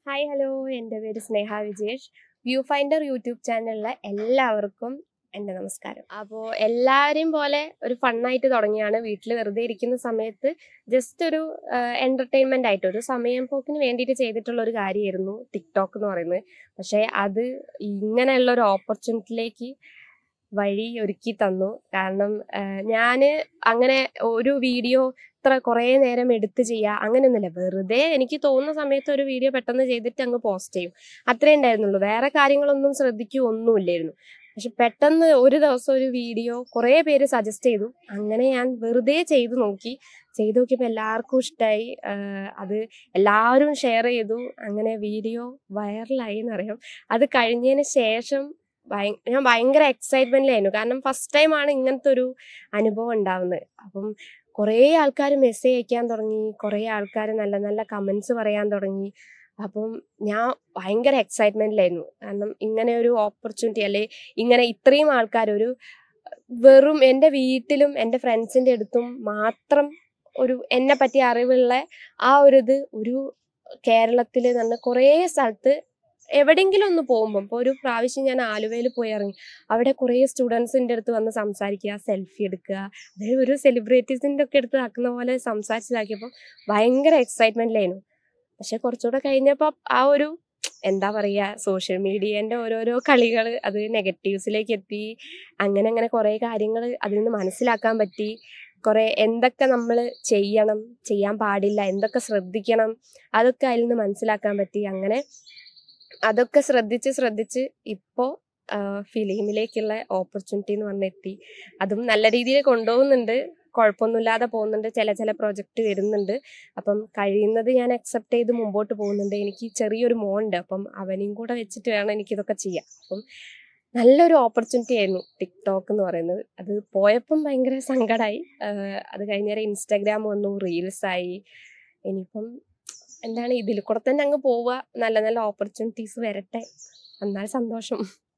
Hi hello എൻ്റെ പേര് Sneha Vijesh view finder YouTube ചാനലിലെ എല്ലാവർക്കും എൻ്റെ നമസ്കാരം അപ്പോൾ എല്ലാവരെയും പോലെ ഒരു ഫണ്ണായിട്ട് തുടങ്ങിയാണ് വീട്ടിൽ വെറുതെ ഇരിക്കുന്ന സമയത്ത് ജസ്റ്റ് ഒരു എൻ്റർടൈൻമെൻ്റ് ആയിട്ട് ഒരു സമയം പോക്കിന് വേണ്ടിയിട്ട് ചെയ്തിട്ടുള്ള ഒരു കാര്യമായിരുന്നു ടിക്ടോക്ക് എന്ന് പറയുന്നത് പക്ഷേ അത് ഇങ്ങനെയുള്ള ഒരു ഓപ്പർച്യൂണിറ്റിയിലേക്ക് വഴി ഒരുക്കി തന്നു കാരണം ഞാൻ അങ്ങനെ ഒരു വീഡിയോ ഇത്ര കുറേ നേരം എടുത്ത് ചെയ്യുക അങ്ങനെയൊന്നുമില്ല വെറുതെ എനിക്ക് തോന്നുന്ന സമയത്ത് ഒരു വീഡിയോ പെട്ടെന്ന് ചെയ്തിട്ട് അങ്ങ് പോസ്റ്റ് ചെയ്യും അത്രേ ഉണ്ടായിരുന്നുള്ളൂ വേറെ കാര്യങ്ങളൊന്നും ശ്രദ്ധിക്കുകയോ ഒന്നുമില്ലായിരുന്നു പക്ഷെ പെട്ടെന്ന് ഒരു ദിവസം ഒരു വീഡിയോ കുറേ പേര് സജസ്റ്റ് ചെയ്തു അങ്ങനെ ഞാൻ വെറുതെ ചെയ്തു നോക്കി ചെയ്തു നോക്കിയപ്പോൾ എല്ലാവർക്കും ഇഷ്ടമായി അത് എല്ലാവരും ഷെയർ ചെയ്തു അങ്ങനെ വീഡിയോ വൈറലായി എന്നറിയാം അത് കഴിഞ്ഞതിന് ശേഷം ഭയ- ഞാൻ ഭയങ്കര എക്സൈറ്റ്മെന്റിലായിരുന്നു കാരണം ഫസ്റ്റ് ടൈമാണ് ഇങ്ങനത്തെ ഒരു അനുഭവം ഉണ്ടാവുന്നത് അപ്പം കുറേ ആൾക്കാർ മെസ്സേജ് അയക്കാൻ തുടങ്ങി കുറേ ആൾക്കാർ നല്ല നല്ല കമന്റ്സ് പറയാൻ തുടങ്ങി അപ്പം ഞാൻ ഭയങ്കര എക്സൈറ്റ്മെന്റിലായിരുന്നു കാരണം ഇങ്ങനെ ഒരു ഓപ്പർച്യൂണിറ്റി അല്ലെ ഇങ്ങനെ ഇത്രയും ആൾക്കാർ ഒരു വെറും എൻ്റെ വീട്ടിലും എൻ്റെ ഫ്രണ്ട്സിൻ്റെ അടുത്തും മാത്രം ഒരു എന്നെ പറ്റി അറിവുള്ള ആ ഒരു ഇത് ഒരു കേരളത്തിൽ തന്നെ കുറേ സ്ഥലത്ത് എവിടെയെങ്കിലും ഒന്ന് പോകുമ്പോൾ ഇപ്പോൾ ഒരു പ്രാവശ്യം ഞാൻ ആലുവയിൽ പോയി ഇറങ്ങി അവിടെ കുറേ സ്റ്റുഡൻസിൻ്റെ അടുത്ത് വന്ന് സംസാരിക്കുക സെൽഫി എടുക്കുക അതായത് ഒരു സെലിബ്രിറ്റീസിൻ്റെ ഒക്കെ അടുത്ത് ആക്കുന്ന പോലെ സംസാരിച്ചതാക്കിയപ്പോൾ ഭയങ്കര എക്സൈറ്റ്മെൻറ്റിലായിരുന്നു പക്ഷെ കുറച്ചുകൂടെ കഴിഞ്ഞപ്പോൾ ആ ഒരു എന്താ പറയുക സോഷ്യൽ മീഡിയേൻ്റെ ഓരോരോ കളികൾ അത് നെഗറ്റീവ്സിലേക്ക് എത്തി അങ്ങനെ അങ്ങനെ കുറേ കാര്യങ്ങൾ അതിൽ നിന്ന് മനസ്സിലാക്കാൻ പറ്റി കുറേ എന്തൊക്കെ നമ്മൾ ചെയ്യണം ചെയ്യാൻ പാടില്ല എന്തൊക്കെ ശ്രദ്ധിക്കണം അതൊക്കെ അതിൽ നിന്ന് മനസ്സിലാക്കാൻ പറ്റി അങ്ങനെ അതൊക്കെ ശ്രദ്ധിച്ച് ശ്രദ്ധിച്ച് ഇപ്പോൾ ഫിലിമിലേക്കുള്ള ഓപ്പർച്യൂണിറ്റി എന്ന് പറഞ്ഞെത്തി അതും നല്ല രീതിയിൽ കൊണ്ടുപോകുന്നുണ്ട് കുഴപ്പമൊന്നുമില്ലാതെ പോകുന്നുണ്ട് ചില ചില പ്രൊജക്റ്റ് വരുന്നുണ്ട് അപ്പം കഴിയുന്നത് ഞാൻ അക്സെപ്റ്റ് ചെയ്ത് മുമ്പോട്ട് പോകുന്നുണ്ട് എനിക്ക് ചെറിയൊരു മോനുണ്ട് അപ്പം അവനെയും കൂടെ വെച്ചിട്ട് വേണം എനിക്കിതൊക്കെ ചെയ്യാൻ അപ്പം നല്ലൊരു ഓപ്പർച്യൂണിറ്റി ആയിരുന്നു ടിക്ടോക്ക് എന്ന് പറയുന്നത് അത് പോയപ്പം ഭയങ്കര സങ്കടമായി അത് കഴിഞ്ഞേരം ഇൻസ്റ്റാഗ്രാം വന്നു റീൽസായി ഇനിയിപ്പം എന്താണ് ഇതിൽ കൂടെ തന്നെ അങ്ങ് പോവുക നല്ല നല്ല ഓപ്പർച്യൂണിറ്റീസ് വരട്ടെ എന്നാൽ സന്തോഷം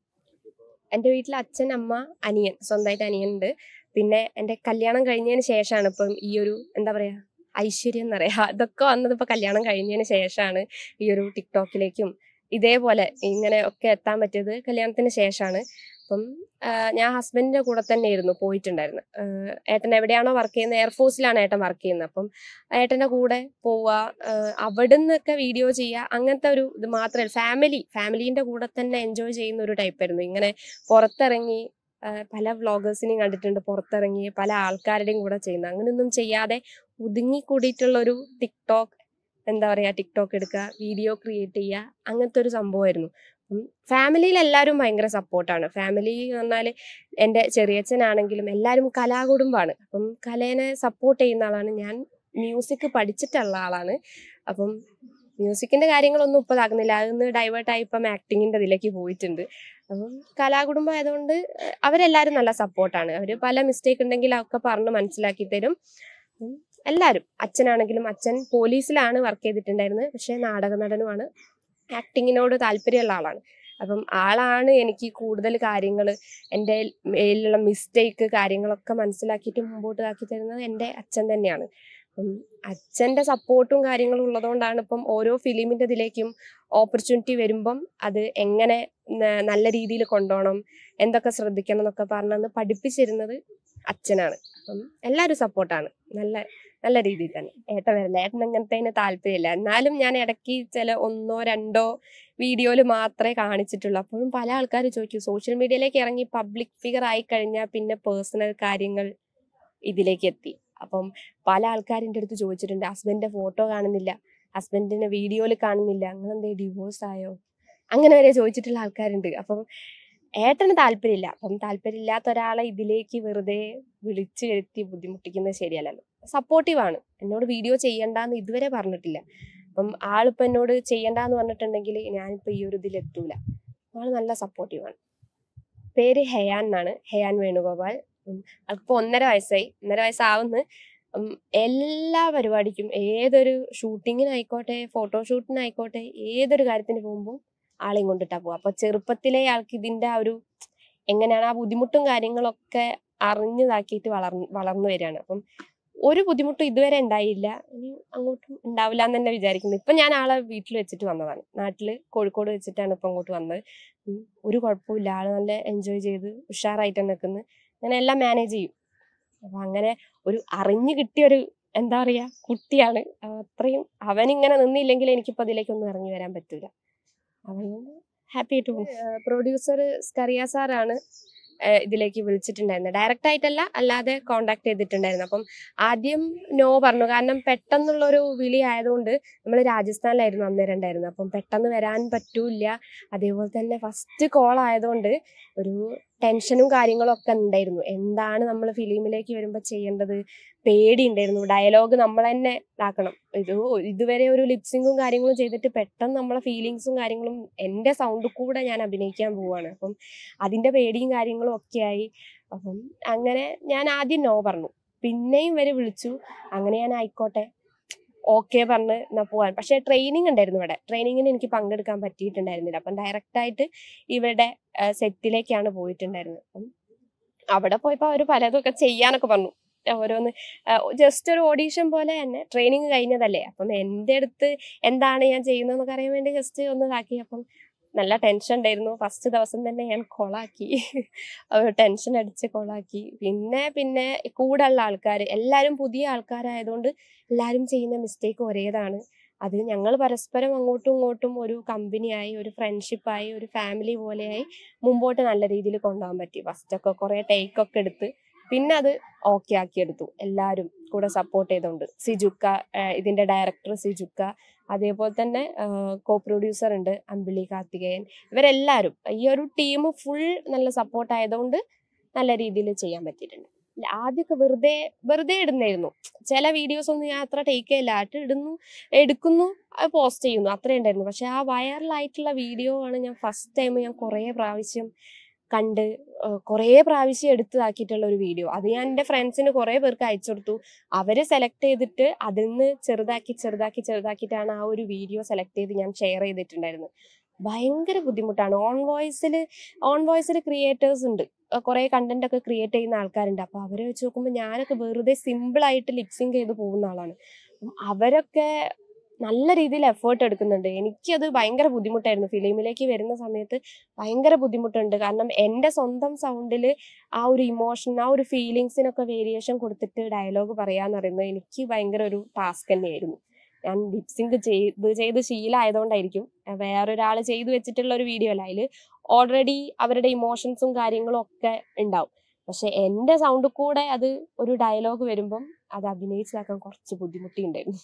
എൻ്റെ വീട്ടിൽ അച്ഛൻ അമ്മ അനിയൻ സ്വന്തമായിട്ട് അനിയനുണ്ട് പിന്നെ എൻ്റെ കല്യാണം കഴിഞ്ഞതിന് ശേഷമാണ് ഇപ്പം ഈ ഒരു എന്താ പറയുക ഐശ്വര്യം എന്ന് പറയാ അതൊക്കെ വന്നത് ഇപ്പം കല്യാണം കഴിഞ്ഞതിന് ശേഷമാണ് ഈ ഒരു ടിക്ടോക്കിലേക്കും ഇതേപോലെ ഇങ്ങനെ ഒക്കെ എത്താൻ പറ്റിയത് കല്യാണത്തിന് ശേഷമാണ് അപ്പം ആ, ഞാൻ ഹസ്ബൻഡിൻ്റെ കൂടെ തന്നെയായിരുന്നു പോയിട്ടുണ്ടായിരുന്നത് ഏട്ടൻ എവിടെയാണോ വർക്ക് ചെയ്യുന്നത് എയർഫോഴ്സിലാണ് ഏട്ടൻ വർക്ക് ചെയ്യുന്നത് അപ്പം ഏട്ടൻ്റെ കൂടെ പോവുക അവിടെ നിന്നൊക്കെ വീഡിയോ ചെയ്യുക അങ്ങനത്തെ ഒരു ഇത് മാത്രമല്ല ഫാമിലി ഫാമിലീൻ്റെ കൂടെ തന്നെ എൻജോയ് ചെയ്യുന്ന ഒരു ടൈപ്പായിരുന്നു ഇങ്ങനെ പുറത്തിറങ്ങി ആ, പല വ്ളോഗേഴ്സിനെയും കണ്ടിട്ടുണ്ട് പുറത്തിറങ്ങി പല ആൾക്കാരുടെയും കൂടെ ചെയ്യുന്നത് അങ്ങനെയൊന്നും ചെയ്യാതെ ഒതുങ്ങി കൂടിയിട്ടുള്ളൊരു ടിക്ടോക്ക് എന്താ പറയുക ടിക്ടോക്ക് എടുക്കുക വീഡിയോ ക്രിയേറ്റ് ചെയ്യുക അങ്ങനത്തെ ഒരു സംഭവമായിരുന്നു ഫാമിലിയിൽ എല്ലാവരും ഭയങ്കര സപ്പോർട്ടാണ് ഫാമിലി എന്ന് പറഞ്ഞാൽ എൻ്റെ ചെറിയച്ഛനാണെങ്കിലും എല്ലാവരും കലാകുടുംബമാണ് അപ്പം കലേനെ സപ്പോർട്ട് ചെയ്യുന്ന ആളാണ് ഞാൻ മ്യൂസിക് പഠിച്ചിട്ടുള്ള ആളാണ് അപ്പം മ്യൂസിക്കിന്റെ കാര്യങ്ങളൊന്നും ഇപ്പോൾ ഇതാക്കുന്നില്ല അതൊന്ന് ഡൈവേർട്ടായി ഇപ്പം ആക്ടിങ്ങിൻ്റെ ഇതിലേക്ക് പോയിട്ടുണ്ട് അപ്പം കലാകുടുംബം ആയതുകൊണ്ട് ഏഹ് അവരെല്ലാവരും നല്ല സപ്പോർട്ടാണ് അവർ പല മിസ്റ്റേക്ക് ഉണ്ടെങ്കിൽ അതൊക്കെ പറഞ്ഞ് മനസ്സിലാക്കി തരും ഉം എല്ലാവരും അച്ഛനാണെങ്കിലും അച്ഛൻ പോലീസിലാണ് വർക്ക് ചെയ്തിട്ടുണ്ടായിരുന്നത് പക്ഷേ നാടക നടനുമാണ് ആക്ടിങ്ങിനോട് താല്പര്യമുള്ള ആളാണ് അപ്പം ആളാണ് എനിക്ക് കൂടുതൽ കാര്യങ്ങൾ എൻ്റെ മേലുള്ള മിസ്റ്റേക്ക് കാര്യങ്ങളൊക്കെ മനസ്സിലാക്കിയിട്ട് മുമ്പോട്ട് ആക്കി തരുന്നത് എൻ്റെ അച്ഛൻ തന്നെയാണ് അപ്പം അച്ഛൻ്റെ സപ്പോർട്ടും കാര്യങ്ങളും ഉള്ളതുകൊണ്ടാണ് ഇപ്പം ഓരോ ഫിലിമിൻ്റെ ഇതിലേക്കും ഓപ്പർച്യൂണിറ്റി വരുമ്പം അത് എങ്ങനെ ന- നല്ല രീതിയിൽ കൊണ്ടുപോകണം എന്തൊക്കെ ശ്രദ്ധിക്കണം എന്നൊക്കെ പറഞ്ഞന്ന് പഠിപ്പിച്ചിരുന്നത് അച്ഛനാണ് അപ്പം എല്ലാവരും സപ്പോർട്ടാണ് നല്ല നല്ല രീതിയിൽ തന്നെ ഏട്ടൻ വരില്ല ഏട്ടൻ അങ്ങനത്തെ താല്പര്യമില്ല എന്നാലും ഞാൻ ഇടയ്ക്ക് ചില ഒന്നോ രണ്ടോ വീഡിയോയിൽ മാത്രമേ കാണിച്ചിട്ടുള്ളൂ അപ്പോഴും പല ആൾക്കാർ ചോദിക്കും സോഷ്യൽ മീഡിയയിലേക്ക് ഇറങ്ങി പബ്ലിക് ഫിഗർ ആയി കഴിഞ്ഞാൽ പിന്നെ പേഴ്സണൽ കാര്യങ്ങൾ ഇതിലേക്ക് എത്തി അപ്പം പല ആൾക്കാരിൻ്റെ അടുത്ത് ചോദിച്ചിട്ടുണ്ട് ഹസ്ബൻഡിന്റെ ഫോട്ടോ കാണുന്നില്ല ഹസ്ബൻഡിനെ വീഡിയോയിൽ കാണുന്നില്ല അങ്ങനെ എന്തേ ഡിവോഴ്സ് ആയോ അങ്ങനെ വരെ ചോദിച്ചിട്ടുള്ള ആൾക്കാരുണ്ട് അപ്പം ഏട്ടന് താല്പര്യമില്ല അപ്പം താല്പര്യമില്ലാത്ത ഒരാളെ ഇതിലേക്ക് വെറുതെ വിളിച്ചു വരുത്തി ബുദ്ധിമുട്ടിക്കുന്നത് ശരിയല്ലല്ലോ സപ്പോർട്ടീവ് ആണ് എന്നോട് വീഡിയോ ചെയ്യണ്ടെന്ന് ഇതുവരെ പറഞ്ഞിട്ടില്ല അപ്പം ആളിപ്പോൾ എന്നോട് ചെയ്യണ്ടെന്ന് പറഞ്ഞിട്ടുണ്ടെങ്കിൽ ഞാനിപ്പോൾ ഈ ഒരു ഇതിൽ എത്തൂല ആൾ നല്ല സപ്പോർട്ടീവ് ആണ് പേര് ഹെയാൻ എന്നാണ് ഹെയാൻ വേണുഗോപാൽ ഉം, ആൾക്കിപ്പോൾ ഒന്നര വയസ്സായി ഒന്നര വയസ്സാവുന്നു ഉം, എല്ലാ പരിപാടിക്കും ഏതൊരു ഷൂട്ടിങ്ങിനായിക്കോട്ടെ ഫോട്ടോഷൂട്ടിനായിക്കോട്ടെ ഏതൊരു കാര്യത്തിന് പോകുമ്പോൾ ആളെയും കൊണ്ടിട്ടാ പോവുക അപ്പൊ ചെറുപ്പത്തിലെ ആൾക്ക് ഇതിന്റെ ആ ഒരു എങ്ങനെയാണ് ആ ബുദ്ധിമുട്ടും കാര്യങ്ങളൊക്കെ അറിഞ്ഞതാക്കിയിട്ട് വളർന്ന് വളർന്നു വരികയാണ് അപ്പം ഒരു ബുദ്ധിമുട്ടും ഇതുവരെ ഉണ്ടായില്ല ഇനി അങ്ങോട്ടും ഉണ്ടാവില്ല എന്ന് തന്നെ വിചാരിക്കുന്നു ഇപ്പം ഞാൻ ആളെ വീട്ടിൽ വെച്ചിട്ട് വന്നതാണ് നാട്ടിൽ കോഴിക്കോട് വെച്ചിട്ടാണ് ഇപ്പം അങ്ങോട്ട് വന്നത് ഉം. ഒരു കുഴപ്പമില്ല ആള് നല്ല എൻജോയ് ചെയ്ത് ഉഷാറായിട്ട് തന്നെ നിൽക്കുന്നു അങ്ങനെ എല്ലാം മാനേജ് ചെയ്യും അപ്പം അങ്ങനെ ഒരു അറിഞ്ഞു കിട്ടിയൊരു എന്താ പറയാ കുട്ടിയാണ് അത്രയും അവനിങ്ങനെ നിന്നില്ലെങ്കിൽ എനിക്കിപ്പോൾ അതിലേക്കൊന്നും ഇറങ്ങി വരാൻ പറ്റൂല അവൻ ഹാപ്പി ആയിട്ട് പോകും പ്രൊഡ്യൂസർ സ്കറിയ സാറാണ് ഏഹ് ഇതിലേക്ക് വിളിച്ചിട്ടുണ്ടായിരുന്നത് ഡയറക്റ്റ് ആയിട്ടല്ല അല്ലാതെ കോണ്ടാക്ട് ചെയ്തിട്ടുണ്ടായിരുന്നു അപ്പം ആദ്യം നോ പറഞ്ഞു കാരണം പെട്ടെന്നുള്ളൊരു വിളി ആയതുകൊണ്ട് നമ്മൾ രാജസ്ഥാനിലായിരുന്നു അന്നേരം ഉണ്ടായിരുന്നത് അപ്പം പെട്ടെന്ന് വരാൻ പറ്റൂല അതേപോലെ തന്നെ ഫസ്റ്റ് കോൾ ആയതുകൊണ്ട് ഒരു ടെൻഷനും കാര്യങ്ങളും ഒക്കെ ഉണ്ടായിരുന്നു എന്താണ് നമ്മൾ ഫിലിമിലേക്ക് വരുമ്പോൾ ചെയ്യേണ്ടത് പേടി ഉണ്ടായിരുന്നു ഡയലോഗ് നമ്മൾ തന്നെ ഇതാക്കണം ഇത് ഇതുവരെ ഒരു ലിപ്സിങ്ങും കാര്യങ്ങളും ചെയ്തിട്ട് പെട്ടെന്ന് നമ്മളെ ഫീലിങ്സും കാര്യങ്ങളും എൻ്റെ സൗണ്ട് കൂടെ ഞാൻ അഭിനയിക്കാൻ പോവാണ് അപ്പം അതിൻ്റെ പേടിയും കാര്യങ്ങളും ഒക്കെ ആയി അപ്പം അങ്ങനെ ഞാൻ ആദ്യം നോ പറഞ്ഞു പിന്നെയും ഇവര് വിളിച്ചു അങ്ങനെ ഞാൻ ആയിക്കോട്ടെ ഓക്കെ പറഞ്ഞ് എന്നാ പോവാൻ പക്ഷേ ട്രെയിനിങ് ഉണ്ടായിരുന്നു ഇവിടെ ട്രെയിനിങ്ങിന് എനിക്ക് പങ്കെടുക്കാൻ പറ്റിയിട്ടുണ്ടായിരുന്നില്ല അപ്പം ഡയറക്റ്റ് ആയിട്ട് ഇവരുടെ സെറ്റിലേക്കാണ് പോയിട്ടുണ്ടായിരുന്നത് അപ്പം അവിടെ പോയപ്പോൾ അവർ പലതൊക്കെ ചെയ്യാനൊക്കെ പറഞ്ഞു ഓരോന്ന് ജസ്റ്റ് ഒരു ഓഡീഷൻ പോലെ തന്നെ ട്രെയിനിങ് കഴിഞ്ഞതല്ലേ അപ്പം എൻ്റെ അടുത്ത് എന്താണ് ഞാൻ ചെയ്യുന്നതെന്നൊക്കെ അറിയാൻ വേണ്ടി ജസ്റ്റ് ഒന്ന് ഇതാക്കി അപ്പം നല്ല ടെൻഷൻ ഉണ്ടായിരുന്നു ഫസ്റ്റ് ദിവസം തന്നെ ഞാൻ കൊളാക്കി ടെൻഷൻ അടിച്ച് കൊളാക്കി പിന്നെ പിന്നെ കൂടെ ഉള്ള ആൾക്കാർ എല്ലാവരും പുതിയ ആൾക്കാരായതുകൊണ്ട് എല്ലാവരും ചെയ്യുന്ന മിസ്റ്റേക്ക് ഒരേതാണ് അത് ഞങ്ങൾ പരസ്പരം അങ്ങോട്ടും ഇങ്ങോട്ടും ഒരു കമ്പനിയായി ഒരു ഫ്രണ്ട്ഷിപ്പായി ഒരു ഫാമിലി പോലെയായി മുമ്പോട്ട് നല്ല രീതിയിൽ കൊണ്ടുപോകാൻ പറ്റി ഫസ്റ്റൊക്കെ കുറേ ടേക്കൊക്കെ എടുത്ത് പിന്നെ അത് ഓക്കെ ആക്കിയെടുത്തു എല്ലാവരും കൂടെ സപ്പോർട്ട് ചെയ്തുകൊണ്ട് സിജുക്ക ആഹ് ഇതിന്റെ ഡയറക്ടർ സിജുക്ക അതേപോലെ തന്നെ കോ പ്രൊഡ്യൂസർ ഉണ്ട് അമ്പിളി കാർത്തികേയൻ ഇവരെല്ലാവരും ഈ ഒരു ടീം ഫുൾ നല്ല സപ്പോർട്ട് ആയതുകൊണ്ട് നല്ല രീതിയിൽ ചെയ്യാൻ പറ്റിയിട്ടുണ്ട് ഇല്ല, ആദ്യമൊക്കെ വെറുതെ വെറുതെ ഇടുന്നായിരുന്നു ചില വീഡിയോസ് ഒന്നും ഞാൻ അത്ര ടേക്ക് ചെയ്യില്ല ആയിട്ട് ഇടുന്നു എടുക്കുന്നു അത് പോസ്റ്റ് ചെയ്യുന്നു അത്രേ ഉണ്ടായിരുന്നു പക്ഷെ ആ വൈറലായിട്ടുള്ള വീഡിയോ ആണ് ഞാൻ ഫസ്റ്റ് ടൈം ഞാൻ കുറേ പ്രാവശ്യം കണ്ട് ഏഹ് കുറേ പ്രാവശ്യം എടുത്തതാക്കിയിട്ടുള്ള ഒരു വീഡിയോ അത് ഞാൻ എൻ്റെ ഫ്രണ്ട്സിന് കുറേ പേർക്ക് അയച്ചു കൊടുത്തു അവര് സെലക്ട് ചെയ്തിട്ട് അതിൽ നിന്ന് ചെറുതാക്കി ചെറുതാക്കി ചെറുതാക്കിയിട്ടാണ് ആ ഒരു വീഡിയോ സെലക്ട് ചെയ്ത് ഞാൻ ഷെയർ ചെയ്തിട്ടുണ്ടായിരുന്നത് ഭയങ്കര ബുദ്ധിമുട്ടാണ് ഓൺ വോയിസിൽ ഓൺ വോയിസിൽ ക്രിയേറ്റേഴ്സ് ഉണ്ട് അഹ് കുറേ കണ്ടന്റ് ഒക്കെ ക്രിയേറ്റ് ചെയ്യുന്ന ആൾക്കാരുണ്ട് അപ്പോൾ അവരെ വെച്ച് നോക്കുമ്പോൾ ഞാനൊക്കെ വെറുതെ സിമ്പിൾ ആയിട്ട് ലിപ്സിങ് ചെയ്ത് പോകുന്ന ആളാണ് അപ്പം അവരൊക്കെ നല്ല രീതിയിൽ എഫേർട്ട് എടുക്കുന്നുണ്ട് എനിക്കത് ഭയങ്കര ബുദ്ധിമുട്ടായിരുന്നു ഫിലിമിലേക്ക് വരുന്ന സമയത്ത് ഭയങ്കര ബുദ്ധിമുട്ടുണ്ട് കാരണം എൻ്റെ സ്വന്തം സൗണ്ടിൽ ആ ഒരു ഇമോഷൻ ആ ഒരു ഫീലിങ്സിനൊക്കെ വേരിയേഷൻ കൊടുത്തിട്ട് ഡയലോഗ് പറയാന്ന് പറയുന്നത് എനിക്ക് ഭയങ്കര ഒരു ടാസ്ക് തന്നെയായിരുന്നു ഞാൻ ലിപ്സിങ്ക് ചെയ്ത് ചെയ്ത് ശീലമായതുകൊണ്ടായിരിക്കും വേറൊരാൾ ചെയ്തു വെച്ചിട്ടുള്ള ഒരു വീഡിയോ അല്ല അതിൽ ഓൾറെഡി അവരുടെ ഇമോഷൻസും കാര്യങ്ങളും ഒക്കെ ഉണ്ടാവും പക്ഷെ എൻ്റെ സൗണ്ട് കൂടെ അത് ഒരു ഡയലോഗ് വരുമ്പം അത് അഭിനയിച്ചാക്കാൻ കുറച്ച് ബുദ്ധിമുട്ടിയുണ്ടായിരുന്നു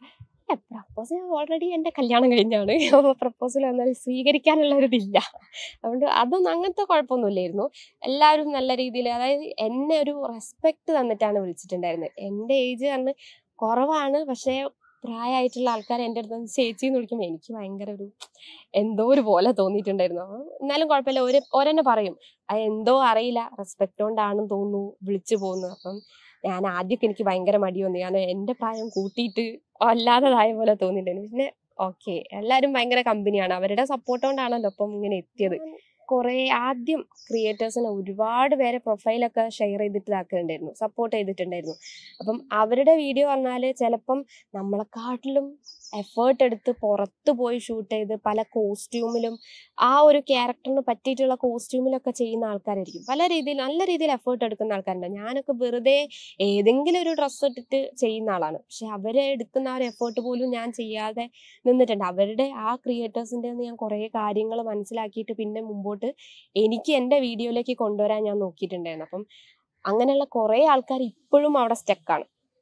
പ്രപ്പോസ് ഓൾറെഡി എൻ്റെ കല്യാണം കഴിഞ്ഞാണ് അപ്പോൾ പ്രപ്പോസൽ വന്നാൽ സ്വീകരിക്കാനുള്ള ഒരു ഇതില്ല അതുകൊണ്ട് അതൊന്നും അങ്ങനത്തെ കുഴപ്പമൊന്നുമില്ലായിരുന്നു എല്ലാവരും നല്ല രീതിയിൽ അതായത് എന്നെ ഒരു റെസ്പെക്ട് തന്നിട്ടാണ് വിളിച്ചിട്ടുണ്ടായിരുന്നത് എൻ്റെ ഏജ് പറഞ്ഞ് കുറവാണ് പക്ഷേ പ്രായമായിട്ടുള്ള ആൾക്കാർ എൻ്റെ അടുത്ത് നിന്ന് ചേച്ചി എന്ന് വിളിക്കുമ്പോൾ എനിക്ക് ഭയങ്കര ഒരു എന്തോ ഒരു പോലെ തോന്നിയിട്ടുണ്ടായിരുന്നു അപ്പോൾ എന്നാലും കുഴപ്പമില്ല ഒരു ഓരെന്നെ പറയും അത് എന്തോ അറിയില്ല റെസ്പെക്ട് കൊണ്ടാണെന്ന് തോന്നുന്നു വിളിച്ചു പോകുന്നു അപ്പം ഞാൻ ആദ്യമൊക്കെ എനിക്ക് ഭയങ്കര മടി വന്നു ഞാൻ എൻ്റെ പ്രായം കൂട്ടിയിട്ട് അല്ലാത്തതായ പോലെ തോന്നിയിട്ടുണ്ടായിരുന്നു പിന്നെ ഓക്കെ എല്ലാവരും ഭയങ്കര കമ്പനിയാണ് അവരുടെ സപ്പോർട്ട് കൊണ്ടാണല്ലോ ഇപ്പം ഇങ്ങനെ എത്തിയത് കുറേ ആദ്യം ക്രിയേറ്റേഴ്സിനെ ഒരുപാട് പേരെ പ്രൊഫൈലൊക്കെ ഷെയർ ചെയ്തിട്ട് ഇതാക്കുന്നുണ്ടായിരുന്നു സപ്പോർട്ട് ചെയ്തിട്ടുണ്ടായിരുന്നു അപ്പം അവരുടെ വീഡിയോ പറഞ്ഞാൽ ചിലപ്പം നമ്മളെക്കാട്ടിലും എഫേർട്ട് എടുത്ത് പുറത്ത് പോയി ഷൂട്ട് ചെയ്ത് പല കോസ്റ്റ്യൂമിലും ആ ഒരു ക്യാരക്ടറിന് പറ്റിയിട്ടുള്ള കോസ്റ്റ്യൂമിലൊക്കെ ചെയ്യുന്ന ആൾക്കാരായിരിക്കും പല രീതിയിൽ നല്ല രീതിയിൽ എഫേർട്ട് എടുക്കുന്ന ആൾക്കാരുണ്ട് ഞാനൊക്കെ വെറുതെ ഏതെങ്കിലും ഒരു ഡ്രസ്സ് ഇട്ടിട്ട് ചെയ്യുന്ന ആളാണ് പക്ഷെ അവരെ എടുക്കുന്ന ആ ഒരു എഫേർട്ട് പോലും ഞാൻ ചെയ്യാതെ നിന്നിട്ടുണ്ട് അവരുടെ ആ ക്രിയേറ്റേഴ്സിൻ്റെ ഞാൻ കുറേ കാര്യങ്ങൾ മനസ്സിലാക്കിയിട്ട് പിന്നെ മുമ്പോട്ട് എനിക്ക് എൻ്റെ വീഡിയോയിലേക്ക് കൊണ്ടുവരാൻ ഞാൻ നോക്കിയിട്ടുണ്ടായിരുന്നു അപ്പം അങ്ങനെയുള്ള കുറേ ആൾക്കാർ ഇപ്പോഴും അവിടെ സ്റ്റക്കാണ്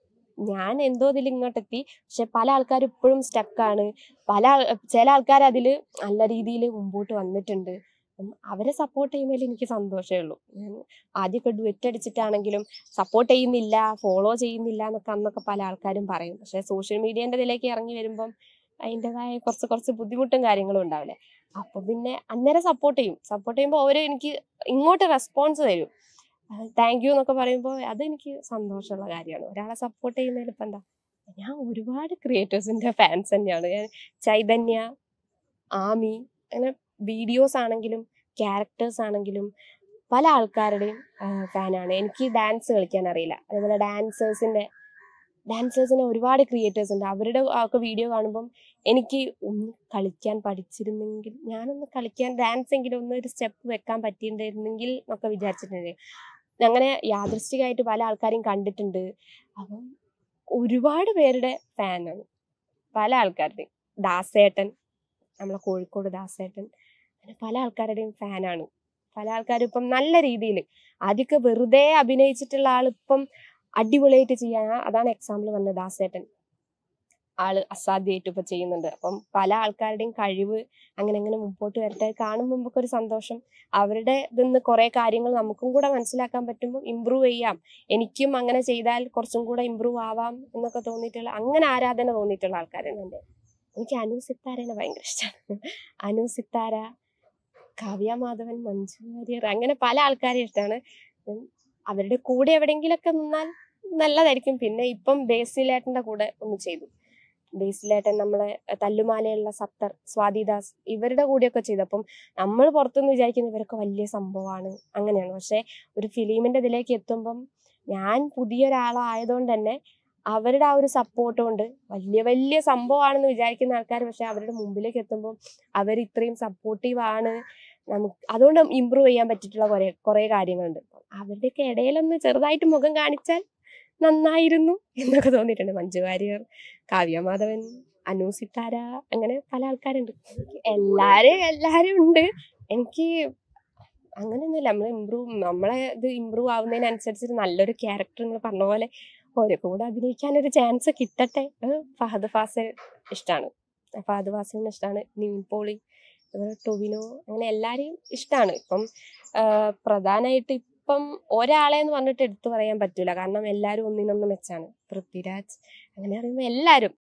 ഞാൻ എന്തോ ഇതിൽ ഇങ്ങോട്ടെത്തി പക്ഷെ പല ആൾക്കാർ ഇപ്പോഴും സ്റ്റക്കാണ് പല ആൾ- ചില ആൾക്കാർ അതിൽ നല്ല രീതിയിൽ മുമ്പോട്ട് വന്നിട്ടുണ്ട് അപ്പം അവരെ സപ്പോർട്ട് ചെയ്യുന്നതിൽ എനിക്ക് സന്തോഷമേ ഉള്ളൂ ഞാൻ ആദ്യമൊക്കെ ഡുവറ്റ് അടിച്ചിട്ടാണെങ്കിലും സപ്പോർട്ട് ചെയ്യുന്നില്ല ഫോളോ ചെയ്യുന്നില്ല എന്നൊക്കെ അന്നൊക്കെ പല ആൾക്കാരും പറയും പക്ഷെ സോഷ്യൽ മീഡിയേൻ്റെ ഇതിലേക്ക് ഇറങ്ങി വരുമ്പം അതിൻ്റെതായ കുറച്ച് കുറച്ച് ബുദ്ധിമുട്ടും കാര്യങ്ങളും ഉണ്ടാവില്ലേ അപ്പൊ പിന്നെ അന്നേരം സപ്പോർട്ട് ചെയ്യും സപ്പോർട്ട് ചെയ്യുമ്പോൾ അവർ എനിക്ക് ഇങ്ങോട്ട് റെസ്പോൺസ് തരും താങ്ക് യു എന്നൊക്കെ പറയുമ്പോൾ അതെനിക്ക് സന്തോഷമുള്ള കാര്യമാണ് ഒരാളെ സപ്പോർട്ട് ചെയ്യുന്നതിൽ ഇപ്പം എന്താ ഞാൻ ഒരുപാട് ക്രിയേറ്റേഴ്സിന്റെ ഫാൻസ് തന്നെയാണ് ഞാൻ ചൈതന്യ ആമി അങ്ങനെ വീഡിയോസ് ആണെങ്കിലും ക്യാരക്ടേഴ്സ് ആണെങ്കിലും പല ആൾക്കാരുടെയും ഫാനാണ് എനിക്ക് ഡാൻസ് കളിക്കാൻ അറിയില്ല അതേപോലെ ഡാൻസേഴ്സിന്റെ ഡാൻസേഴ്സിനെ ഒരുപാട് ക്രിയേറ്റേഴ്സ് ഉണ്ട് അവരുടെ ഒക്കെ വീഡിയോ കാണുമ്പം എനിക്ക് ഒന്ന് കളിക്കാൻ പഠിച്ചിരുന്നെങ്കിൽ ഞാനൊന്ന് കളിക്കാൻ ഡാൻസ് എങ്കിലും ഒന്ന് ഒരു സ്റ്റെപ്പ് വെക്കാൻ പറ്റിയിട്ടുണ്ടായിരുന്നെങ്കിൽ എന്നൊക്കെ വിചാരിച്ചിട്ടുണ്ട് അങ്ങനെ യാദൃശ്ചികമായിട്ട് പല ആൾക്കാരെയും കണ്ടിട്ടുണ്ട് അപ്പം ഒരുപാട് പേരുടെ ഫാനാണ് പല ആൾക്കാരുടെയും ദാസേട്ടൻ നമ്മളെ കോഴിക്കോട് ദാസേട്ടൻ അങ്ങനെ പല ആൾക്കാരുടെയും ഫാനാണ് പല ആൾക്കാരും ഇപ്പം നല്ല രീതിയിൽ ആദ്യമൊക്കെ വെറുതെ അഭിനയിച്ചിട്ടുള്ള ആളിപ്പം അടിപൊളിയായിട്ട് ചെയ്യാൻ അതാണ് എക്സാമ്പിൾ പറഞ്ഞത് ദാസേട്ടൻ ആള് അസാധ്യമായിട്ട് ഇപ്പൊ ചെയ്യുന്നുണ്ട് അപ്പം പല ആൾക്കാരുടെയും കഴിവ് അങ്ങനെ അങ്ങനെ മുമ്പോട്ട് വരട്ടെ കാണുമ്പോൾ നമുക്ക് ഒരു സന്തോഷം അവരുടെ ഇതിന്ന് കുറെ കാര്യങ്ങൾ നമുക്കും കൂടെ മനസ്സിലാക്കാൻ പറ്റുമ്പോൾ ഇമ്പ്രൂവ് ചെയ്യാം എനിക്കും അങ്ങനെ ചെയ്താൽ കുറച്ചും കൂടെ ഇമ്പ്രൂവ് ആവാം എന്നൊക്കെ തോന്നിയിട്ടുള്ള അങ്ങനെ ആരാധന തോന്നിയിട്ടുള്ള ആൾക്കാരാണ് എൻ്റെ എനിക്ക് അനു സിത്താരനെ ഭയങ്കര ഇഷ്ടമാണ് അനു സിത്താര കാവ്യ മാധവൻ മഞ്ജു വാര്യർ അങ്ങനെ പല ആൾക്കാരെ ഇഷ്ടമാണ് ഉം അവരുടെ കൂടെ എവിടെയെങ്കിലൊക്കെ നിന്നാൽ നല്ലതായിരിക്കും പിന്നെ ഇപ്പം ബേസിലേട്ടന്റെ കൂടെ ഒന്ന് ചെയ്തു ബേസിലേട്ടൻ നമ്മളെ തല്ലുമാലയുള്ള സത്തർ സ്വാതിദാസ് ഇവരുടെ കൂടെയൊക്കെ ചെയ്തു അപ്പം നമ്മൾ പുറത്തുനിന്ന് വിചാരിക്കുന്ന ഇവരൊക്കെ വലിയ സംഭവമാണ് അങ്ങനെയാണ് പക്ഷെ ഒരു ഫിലിമിന്റെ ഇതിലേക്ക് എത്തുമ്പം ഞാൻ പുതിയൊരാളായതുകൊണ്ട് തന്നെ അവരുടെ ആ ഒരു സപ്പോർട്ട് കൊണ്ട് വലിയ വലിയ സംഭവമാണെന്ന് വിചാരിക്കുന്ന ആൾക്കാർ പക്ഷെ അവരുടെ മുമ്പിലേക്ക് എത്തുമ്പോൾ അവർ ഇത്രയും സപ്പോർട്ടീവ് ആണ് നമുക്ക് അതുകൊണ്ട് ഇമ്പ്രൂവ് ചെയ്യാൻ പറ്റിയിട്ടുള്ള കുറെ കുറെ കാര്യങ്ങളുണ്ട് അവരുടെയൊക്കെ ഇടയിലൊന്ന് ചെറുതായിട്ട് മുഖം കാണിച്ചാൽ നന്നായിരുന്നു എന്നൊക്കെ തോന്നിയിട്ടുണ്ട് മഞ്ജു വാര്യർ കാവ്യ മാധവൻ അനു സിത്താര അങ്ങനെ പല ആൾക്കാരുണ്ട് എല്ലാരും എല്ലാരും ഉണ്ട് എനിക്ക് അങ്ങനെയൊന്നുമില്ല നമ്മൾ ഇമ്പ്രൂവ് നമ്മളെ ഇത് ഇമ്പ്രൂവ് ആവുന്നതിനനുസരിച്ച് നല്ലൊരു ക്യാരക്ടർ നിങ്ങൾ പറഞ്ഞ പോലെ ഓരോ കൂടെ അഭിനയിക്കാൻ ഒരു ചാൻസ് കിട്ടട്ടെ അത് ഫഹദ് ഫാസിൽ ഇഷ്ടമാണ് ഫഹദ് ഫാസിലിന് ഇഷ്ടമാണ് നിവിൻ പോളി അതുപോലെ ടൊവിനോ അങ്ങനെ എല്ലാവരെയും ഇഷ്ടമാണ് ഇപ്പം ആ, പ്രധാനമായിട്ട് ഇപ്പം ഒരാളെ എന്ന് പറഞ്ഞിട്ട് എടുത്തു പറയാൻ പറ്റൂല കാരണം എല്ലാവരും ഒന്നിനൊന്ന് മെച്ചാണ് പൃഥ്വിരാജ് അങ്ങനെ പറയുമ്പോൾ എല്ലാവരും